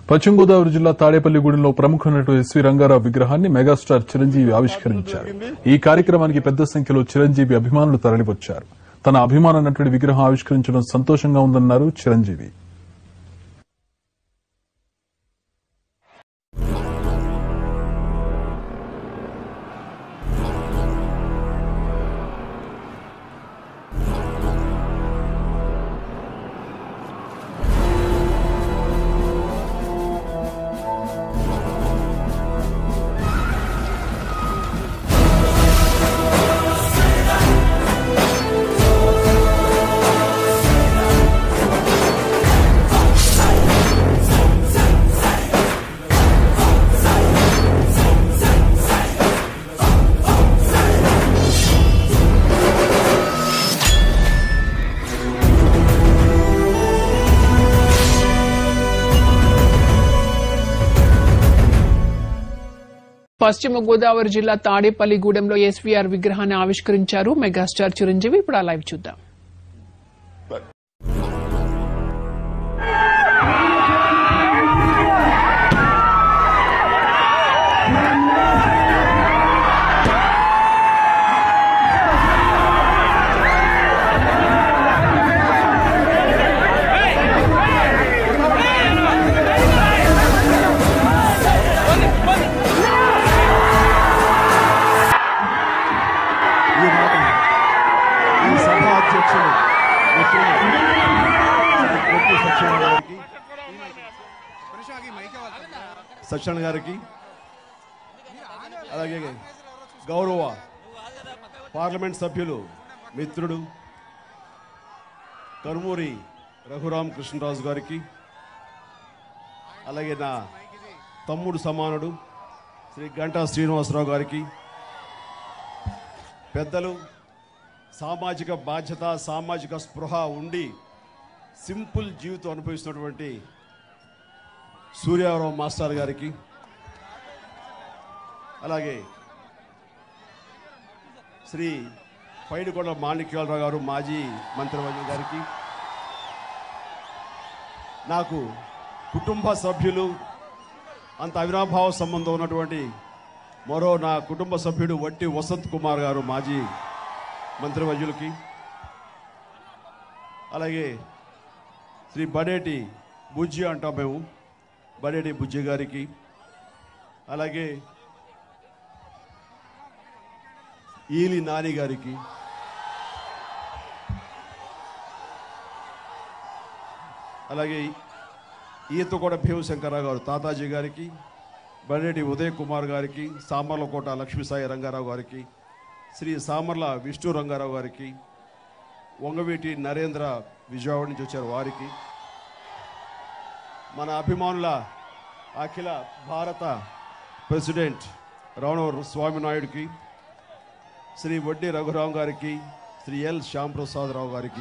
పశ్చిమ గోదావరి జిల్లా తాడేపల్లిగూడెంలో ప్రముఖ నటుడు ఎస్వి రంగారావు విగ్రహాన్ని మెగాస్టార్ చిరంజీవి ఆవిష్కరించారు ఈ కార్యక్రమానికి పెద్ద సంఖ్యలో చిరంజీవి అభిమానులు తరలివచ్చారు తన అభిమాన నటుడి విగ్రహం ఆవిష్కరించడం సంతోషంగా ఉందన్నారు చిరంజీవి పశ్చిమ గోదావరి జిల్లా తాడేపల్లిగూడెంలో ఎస్వీఆర్ విగ్రహాన్ని ఆవిష్కరించారు మెగాస్టార్ చిరంజీవి ఇప్పుడు ఆ లైవ్ చూద్దాం ఈ మాట ఈ సభ అధ్యక్షులు మిత్రులు శ్రీ కొట్టు సత్యనారాయణ గారికి సత్యనారాయణ గారికి అలాగే గౌరవ పార్లమెంట్ సభ్యులు మిత్రుడు కరుమూరి రఘురామ్ కృష్ణరాజు గారికి అలాగే నా తమ్ముడు సమానుడు శ్రీ గంటా శ్రీనివాసరావు గారికి పెద్దలు సామాజిక బాధ్యత సామాజిక స్పృహ ఉండి సింపుల్ జీవితం అనుభవిస్తున్నటువంటి సూర్యారావు మాస్టర్ గారికి అలాగే శ్రీ పైడికొండ మాణిక్యాలరావు గారు మాజీ మంత్రివర్గం గారికి నాకు కుటుంబ సభ్యులు అంత అవినాభావ సంబంధం ఉన్నటువంటి మరో నా కుటుంబ సభ్యుడు వట్టి వసంత్ కుమార్ గారు మాజీ మంత్రివర్యులకి అలాగే శ్రీ బడేటి బుజ్జి అంటాం మేము బడేటి బుజ్జి గారికి అలాగే ఈలి నాని గారికి అలాగే ఈతకోట భీమశంకరరావు గారు తాతాజీ గారికి బడేటి ఉదయ్ కుమార్ గారికి సామర్లకోట లక్ష్మీసాయి రంగారావు గారికి శ్రీ సామర్ల విష్ణు రంగారావు గారికి వంగవీటి నరేంద్ర విజయవాడ నుంచి వచ్చారు వారికి మన అభిమానుల అఖిల భారత ప్రెసిడెంట్ రావణ స్వామినాయుడికి శ్రీ వడ్డీ రఘురాం గారికి శ్రీ ఎల్ శ్యాంప్రసాదరావు గారికి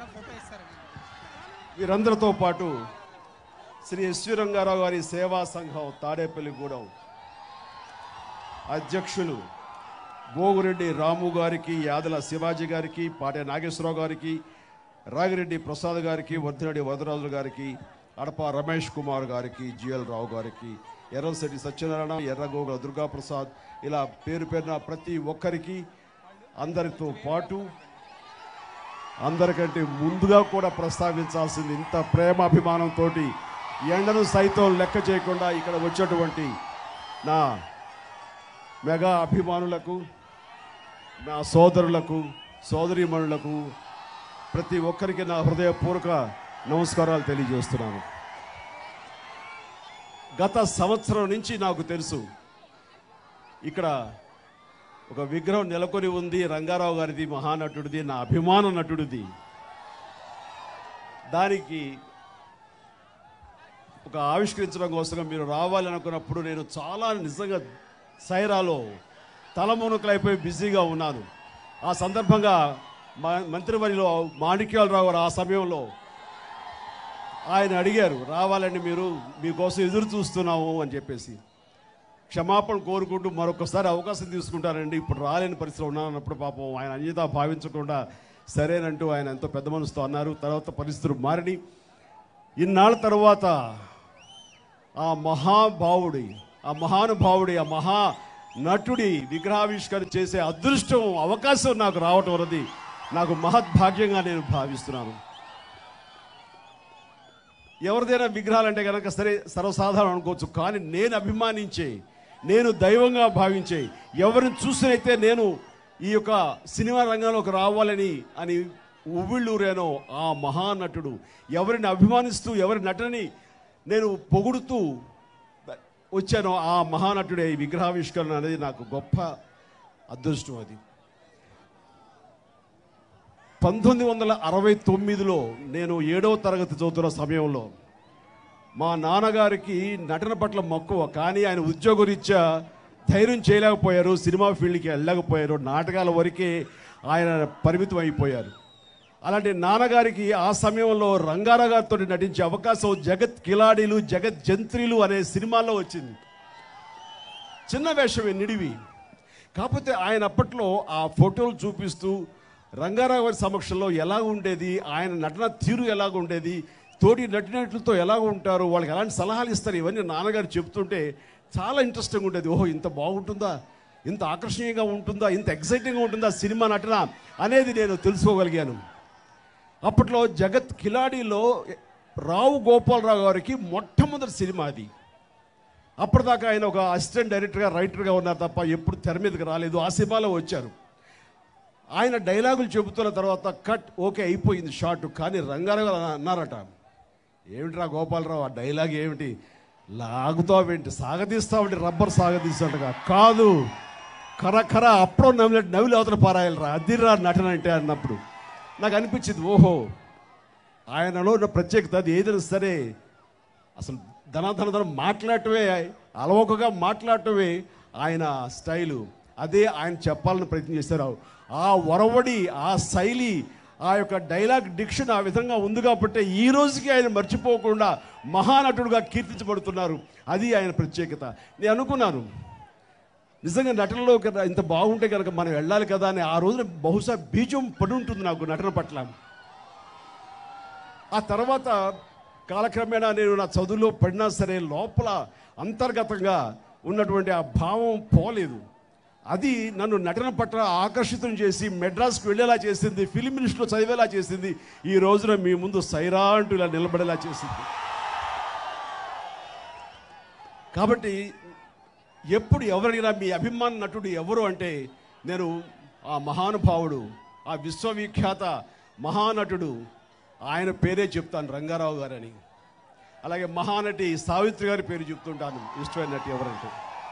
వీరందరితో పాటు శ్రీ ఎస్వి రంగారావు గారి సేవా సంఘం తాడేపల్లిగూడెం అధ్యక్షులు గోగురెడ్డి రాము గారికి యాదల శివాజీ గారికి పాటే నాగేశ్వరరావు గారికి రాగిరెడ్డి ప్రసాద్ గారికి వర్ధిరెడ్డి వరదరాజు గారికి అడప రమేష్ కుమార్ గారికి జిఎల్ రావు గారికి ఎర్రంశెట్టి సత్యనారాయణ ఎర్రగోగుల దుర్గాప్రసాద్ ఇలా పేరు పేరున ప్రతి ఒక్కరికి అందరితో పాటు అందరికంటే ముందుగా కూడా ప్రస్తావించాల్సింది ఇంత ప్రేమాభిమానంతో ఎండను సైతం లెక్క చేయకుండా ఇక్కడ వచ్చేటువంటి నా మెగా అభిమానులకు నా సోదరులకు సోదరీమణులకు ప్రతి ఒక్కరికి నా హృదయపూర్వక నమస్కారాలు తెలియజేస్తున్నాను గత సంవత్సరం నుంచి నాకు తెలుసు ఇక్కడ ఒక విగ్రహం నెలకొని ఉంది రంగారావు గారిది మహానటుడిది నా అభిమాన నటుడిది దానికి ఒక ఆవిష్కరించడం కోసం మీరు రావాలనుకున్నప్పుడు నేను చాలా నిజంగా సైరాలో తలమునకలైపోయి బిజీగా ఉన్నాను ఆ సందర్భంగా మ- మంత్రివర్యులో మాణిక్యాలరావు గారు ఆ సమయంలో ఆయన అడిగారు రావాలని మీరు మీకోసం ఎదురు చూస్తున్నాము అని చెప్పేసి క్షమాపణ కోరుకుంటూ మరొకసారి అవకాశం తీసుకుంటానండి ఇప్పుడు రాలేని పరిస్థితిలో ఉన్నానన్నప్పుడు పాపం ఆయన అన్యత భావించకుండా సరేనంటూ ఆయన ఎంతో పెద్ద మనసుతో అన్నారు తర్వాత పరిస్థితులు మారిని ఇన్నాళ్ళ తర్వాత ఆ మహాభావుడి ఆ మహానుభావుడి ఆ మహా నటుడి విగ్రహావిష్కరణ చేసే అదృష్టం అవకాశం నాకు రావటం అన్నది నాకు మహద్భాగ్యంగా నేను భావిస్తున్నాను ఎవరిదైనా విగ్రహాలంటే కనుక సరే సర్వసాధారణం అనుకోవచ్చు కానీ నేను అభిమానించే నేను దైవంగా భావించే ఎవరిని చూసినైతే నేను ఈ యొక్క సినిమా రంగంలోకి రావాలని అని ఉవ్విళ్ళూరేనో ఆ మహానటుడు ఎవరిని అభిమానిస్తూ ఎవరి నటనని నేను పొగుడుతూ వచ్చానో ఆ మహానటుడే ఈ విగ్రహావిష్కరణ అనేది నాకు గొప్ప అదృష్టం అది పంతొమ్మిది వందల అరవై తొమ్మిదిలో నేను ఏడవ తరగతి చదువుతున్న సమయంలో మా నాన్నగారికి నటన పట్ల మక్కువ కానీ ఆయన ఉద్యోగరీత్యా ధైర్యం చేయలేకపోయారు సినిమా ఫీల్డ్కి వెళ్ళలేకపోయారు నాటకాల వరకే ఆయన పరిమితం అయిపోయారు అలాంటి నాన్నగారికి ఆ సమయంలో రంగారావు గారితో నటించే అవకాశం జగత్ కిలాడీలు జగత్ జంత్రీలు అనే సినిమాలో వచ్చింది చిన్న వేషమే నిడివి కాకపోతే ఆయన అప్పట్లో ఆ ఫోటోలు చూపిస్తూ రంగారావు గారి సమక్షంలో ఎలా ఉండేది ఆయన నటన తీరు ఎలాగ ఉండేది తోటి నటినట్లతో ఎలా ఉంటారు వాళ్ళకి ఎలాంటి సలహాలు ఇస్తారు ఇవన్నీ నాన్నగారు చెప్తుంటే చాలా ఇంట్రెస్టింగ్ ఉండేది ఓహో ఇంత బాగుంటుందా ఇంత ఆకర్షణీయంగా ఉంటుందా ఇంత ఎక్సైటింగ్గా ఉంటుందా సినిమా నటన అనేది నేను తెలుసుకోగలిగాను అప్పట్లో జగత్ కిలాడీలో రావు గోపాలరావు గారికి మొట్టమొదటి సినిమా అది అప్పటిదాకా ఆయన ఒక అసిస్టెంట్ డైరెక్టర్గా రైటర్గా ఉన్నారు తప్ప ఎప్పుడు తెర మీదకి రాలేదు ఆ సినిమాలో వచ్చారు ఆయన డైలాగులు చెబుతున్న తర్వాత కట్ ఓకే అయిపోయింది షార్ట్ కానీ రంగారావు గారు అన్నారట ఏమిటిరా గోపాలరావు ఆ డైలాగ్ ఏమిటి లాగుతావేంటి సాగదీస్తావేంటి రబ్బర్ సాగదీస్తాడుగా కాదు కర కర అప్పుడు నవ్వులు నవ్వులు అవతల పారాయాలరా అదిరా నటన అంటే అన్నప్పుడు నాకు అనిపించింది ఓహో ఆయనలో ఉన్న ప్రత్యేకత అది ఏదైనా సరే అసలు ధనాధన ధనం మాట్లాడటమే అలవోకగా మాట్లాడటమే ఆయన స్టైలు అదే ఆయన చెప్పాలని ప్రయత్నం చేశారు ఆ వరవడి ఆ శైలి ఆ యొక్క డైలాగ్ డిక్షన్ ఆ విధంగా ఉంది కాబట్టి ఈ రోజుకి ఆయన మర్చిపోకుండా మహానటుడుగా కీర్తించబడుతున్నారు అది ఆయన ప్రత్యేకత నేను అనుకున్నాను నిజంగా నటనలో కదా ఇంత బాగుంటే కనుక మనం వెళ్ళాలి కదా అని ఆ రోజున బహుశా బీజం పడి ఉంటుంది నాకు నటన పట్ల ఆ తర్వాత కాలక్రమేణా నేను నా చదువులో పడినా సరే లోపల అంతర్గతంగా ఉన్నటువంటి ఆ భావం పోలేదు అది నన్ను నటన పట్ల ఆకర్షితం చేసి మెడ్రాస్కి వెళ్ళేలా చేసింది ఫిలిం మినిస్టర్లో చదివేలా చేసింది ఈ రోజున మీ ముందు సైరా అంటూ ఇలా నిలబడేలా చేసింది కాబట్టి ఎప్పుడు ఎవరైనా మీ అభిమాన నటుడు ఎవరు అంటే నేను ఆ మహానుభావుడు ఆ విశ్వవిఖ్యాత మహానటుడు ఆయన పేరే చెప్తాను రంగారావు గారని అలాగే మహానటి సావిత్రి గారి పేరు చెప్తుంటాను ఇష్టమైన నటి ఎవరంటే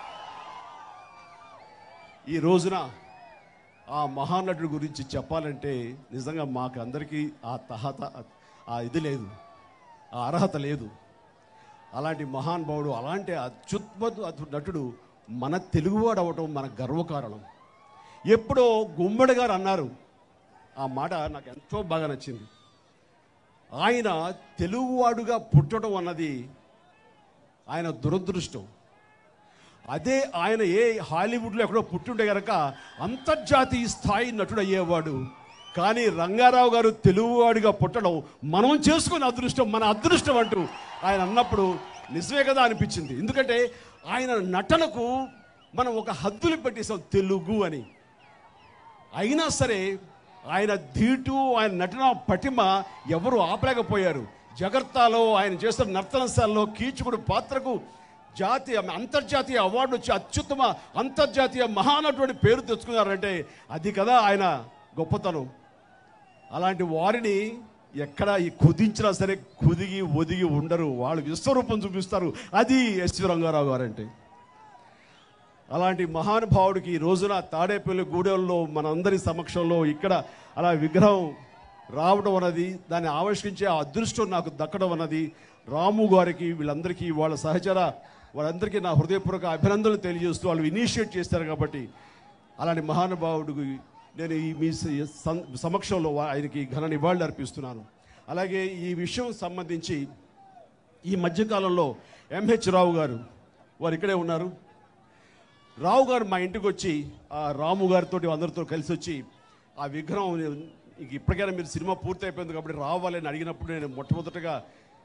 ఈ రోజున ఆ మహానటుడి గురించి చెప్పాలంటే నిజంగా మాకు అందరికీ ఆ తహత ఆ ఇది లేదు ఆ అర్హత లేదు అలాంటి మహానుభావుడు అలాంటి అత్యుత్పత నటుడు మన తెలుగువాడు అవటం మన గర్వకారణం ఎప్పుడో గుమ్మడి గారు అన్నారు ఆ మాట నాకు ఎంతో బాగా నచ్చింది ఆయన తెలుగువాడుగా పుట్టడం అన్నది ఆయన దురదృష్టం అదే ఆయన ఏ హాలీవుడ్లో ఎక్కడో పుట్టుంటే గనక అంతర్జాతీయ స్థాయి నటుడు అయ్యేవాడు కానీ రంగారావు గారు తెలుగువాడిగా పుట్టడం మనం చేసుకున్న అదృష్టం మన అదృష్టం అంటూ ఆయన అన్నప్పుడు నిజమే కదా అనిపించింది ఎందుకంటే ఆయన నటనకు మనం ఒక హద్దులు పెట్టేసాం తెలుగు అని అయినా సరే ఆయన ధీటు ఆయన నటన పటిమ ఎవరు ఆపలేకపోయారు జగర్తాలో ఆయన చేస్తున్న నర్తనశాలలో కీచుకుడు పాత్రకు జాతీయ అంతర్జాతీయ అవార్డు వచ్చి అత్యుత్తమ అంతర్జాతీయ మహానటుడి పేరు తెచ్చుకున్నారంటే అది కదా ఆయన గొప్పతనం అలాంటి వారిని ఎక్కడ ఈ కుదించినా సరే కుదిగి ఒదిగి ఉండరు వాళ్ళు విశ్వరూపం చూపిస్తారు అది ఎస్వి రంగారావు గారంటే అలాంటి మహానుభావుడికి ఈ రోజున తాడేపల్లి గూడెంలో మనందరి సమక్షంలో ఇక్కడ అలా విగ్రహం రావడం అన్నది దాన్ని ఆవిష్కరించే ఆ అదృష్టం నాకు దక్కడం అన్నది రాము గారికి వీళ్ళందరికీ వాళ్ళ సహచర వాళ్ళందరికీ నా హృదయపూర్వక అభినందనలు తెలియజేస్తూ వాళ్ళు ఇనిషియేట్ చేస్తారు కాబట్టి అలాంటి మహానుభావుడికి నేను ఈ మీ స- సం- సమక్షంలో వా- ఆయనకి ఘన నివాళులు అర్పిస్తున్నాను అలాగే ఈ విషయం సంబంధించి ఈ మధ్యకాలంలో ఎంహెచ్ రావు గారు వారు ఇక్కడే ఉన్నారు రావు గారు మా ఇంటికి వచ్చి ఆ రాము గారితో అందరితో కలిసి వచ్చి ఆ విగ్రహం ఇంక ఇప్పటికైనా మీరు సినిమా పూర్తి అయిపోయింది కాబట్టి రావాలని అడిగినప్పుడు నేను మొట్టమొదటగా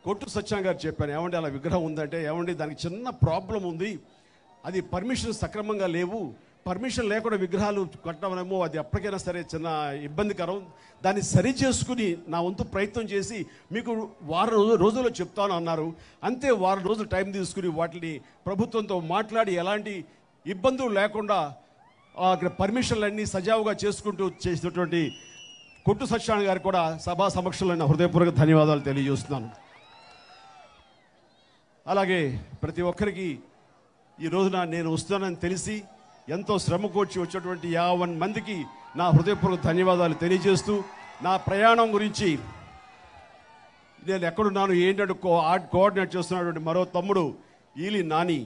కొట్టు సత్యం గారు చెప్పాను ఏమండి అలా విగ్రహం ఉందంటే ఏమండి దానికి చిన్న ప్రాబ్లం ఉంది అది పర్మిషన్ సక్రమంగా లేవు పర్మిషన్ లేకుండా విగ్రహాలు కట్టడమేమో అది ఎప్పటికైనా సరే చిన్న ఇబ్బందికరం దాన్ని సరి చేసుకుని నా వంతు ప్రయత్నం చేసి మీకు వారం రోజు రోజుల్లో చెప్తాను అన్నారు అంతే వారం రోజులు టైం తీసుకుని వాటిని ప్రభుత్వంతో మాట్లాడి ఎలాంటి ఇబ్బందులు లేకుండా ఆ అక్కడ పర్మిషన్లన్నీ సజావుగా చేసుకుంటూ చేసినటువంటి కొట్టు సత్యనారాయణ గారికి కూడా సభా సమక్షంలో నా హృదయపూర్వక ధన్యవాదాలు తెలియజేస్తున్నాను అలాగే ప్రతి ఒక్కరికి ఈ రోజున నేను వస్తున్నానని తెలిసి ఎంతో శ్రమ కూర్చి వచ్చినటువంటి యావన్ మందికి నా హృదయపూర్వక ధన్యవాదాలు తెలియజేస్తూ నా ప్రయాణం గురించి నేను ఎక్కడున్నాను ఏంటంటే కో ఆర్ట్ కోఆర్డినేట్ చేస్తున్నటువంటి మరో తమ్ముడు ఈలి నాని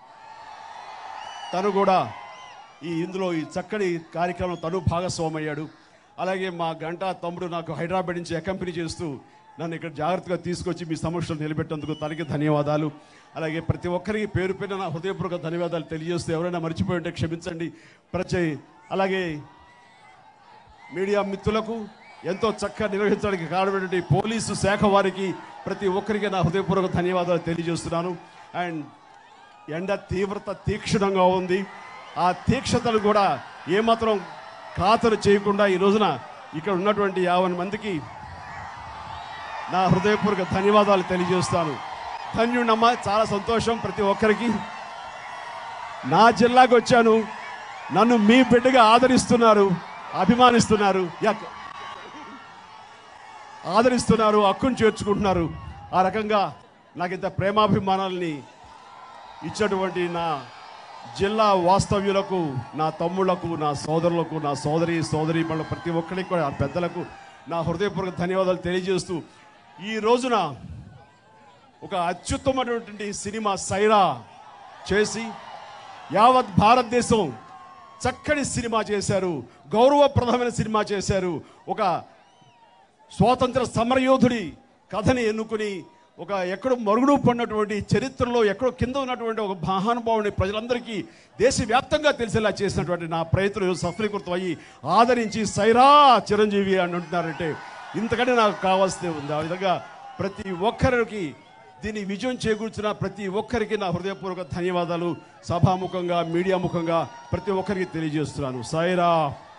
తను కూడా ఈ ఇందులో ఈ చక్కని కార్యక్రమం తను భాగస్వామయ్యాడు అలాగే మా గంటా తమ్ముడు నాకు హైదరాబాద్ నుంచి అకంపెనీ చేస్తూ నన్ను ఇక్కడ జాగ్రత్తగా తీసుకొచ్చి మీ సమక్షంలో నిలబెట్టేందుకు తనకి ధన్యవాదాలు అలాగే ప్రతి ఒక్కరికి పేరు పేరున నా హృదయపూర్వక ధన్యవాదాలు తెలియజేస్తూ ఎవరైనా మర్చిపోయి ఉంటే క్షమించండి ప్రతి అలాగే మీడియా మిత్రులకు ఎంతో చక్కగా నిర్వహించడానికి కారణమైనటువంటి పోలీసు శాఖ వారికి ప్రతి ఒక్కరికి నా హృదయపూర్వక ధన్యవాదాలు తెలియజేస్తున్నాను అండ్ ఎండ తీవ్రత తీక్షణంగా ఉంది ఆ తీక్షతను కూడా ఏమాత్రం ఖాతరు చేయకుండా ఈ రోజున ఇక్కడ ఉన్నటువంటి యావన్ మందికి నా హృదయపూర్వక ధన్యవాదాలు తెలియజేస్తాను ధన్యుడమ్మా చాలా సంతోషం ప్రతి ఒక్కరికి నా జిల్లాకు వచ్చాను నన్ను మీ బిడ్డగా ఆదరిస్తున్నారు అభిమానిస్తున్నారు యా- ఆదరిస్తున్నారు హక్కును చేర్చుకుంటున్నారు ఆ రకంగా నాకు ఇంత ప్రేమాభిమానాల్ని ఇచ్చినటువంటి నా జిల్లా వాస్తవ్యులకు నా తమ్ముళ్లకు నా సోదరులకు నా సోదరి సోదరి ప్రతి ఒక్కరికి కూడా ఆ పెద్దలకు నా హృదయపూర్వక ధన్యవాదాలు తెలియజేస్తూ ఈ రోజున ఒక అత్యుత్తమైనటువంటి సినిమా సైరా చేసి యావత్ భారతదేశం చక్కని సినిమా చేశారు గౌరవప్రదమైన సినిమా చేశారు ఒక స్వాతంత్ర సమరయోధుడి కథని ఎన్నుకుని ఒక ఎక్కడో మరుగుడు పడినటువంటి చరిత్రలో ఎక్కడో కింద ఉన్నటువంటి ఒక మహానుభావుని ప్రజలందరికీ దేశవ్యాప్తంగా తెలిసేలా చేసినటువంటి నా ప్రయత్నం ఈరోజు సఫలీకృతం అయ్యి ఆదరించి సైరా చిరంజీవి అని అంటున్నారంటే ఇంతకంటే నాకు కావాల్సిందే ఉంది ఆ విధంగా ప్రతి ఒక్కరికి దీన్ని విజయం చేకూర్చిన ప్రతి ఒక్కరికి నా హృదయపూర్వక ధన్యవాదాలు సభాముఖంగా మీడియా ముఖంగా ప్రతి ఒక్కరికి తెలియజేస్తున్నాను సైరా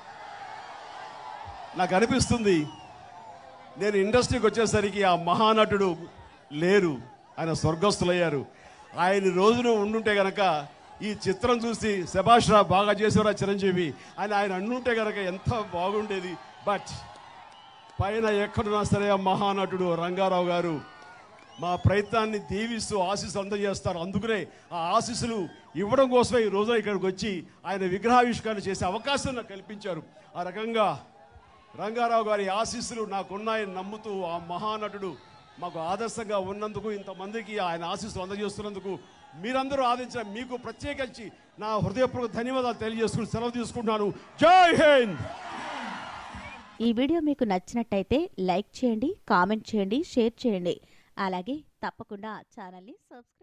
నాకు అనిపిస్తుంది నేను ఇండస్ట్రీకి వచ్చేసరికి ఆ మహానటుడు లేరు ఆయన స్వర్గస్థులయ్యారు ఆయన రోజును ఉండుంటే గనక ఈ చిత్రం చూసి శభాష్ రా బాగా చేసేవారా చిరంజీవి అని ఆయన అండుంటే గనక ఎంత బాగుండేది బట్ పైన ఎక్కడున్నా సరే ఆ మహానటుడు రంగారావు గారు మా ప్రయత్నాన్ని దీవిస్తూ ఆశీస్సులు అందజేస్తారు అందుకనే ఆ ఆశీస్సులు ఇవ్వడం కోసమే ఈ రోజున ఇక్కడికి వచ్చి ఆయన విగ్రహావిష్కరణ చేసే అవకాశం నాకు కల్పించారు ఆ రకంగా రంగారావు గారి ఆశీస్సులు నాకున్నాయని నమ్ముతూ ఆ మహానటుడు మాకు ఆదర్శంగా ఉన్నందుకు ఇంతమందికి ఆయన ఆశీస్సులు అందజేస్తున్నందుకు మీరందరూ ఆదించిన మీకు ప్రత్యేకించి నా హృదయపూర్వక ధన్యవాదాలు తెలియజేసుకుని సెలవు తీసుకుంటున్నాను జై హింద్ ఈ వీడియో మీకు నచ్చినట్టయితే లైక్ చేయండి కామెంట్ చేయండి షేర్ చేయండి అలాగే తప్పకుండా ఛానల్ని సబ్స్క్రైబ్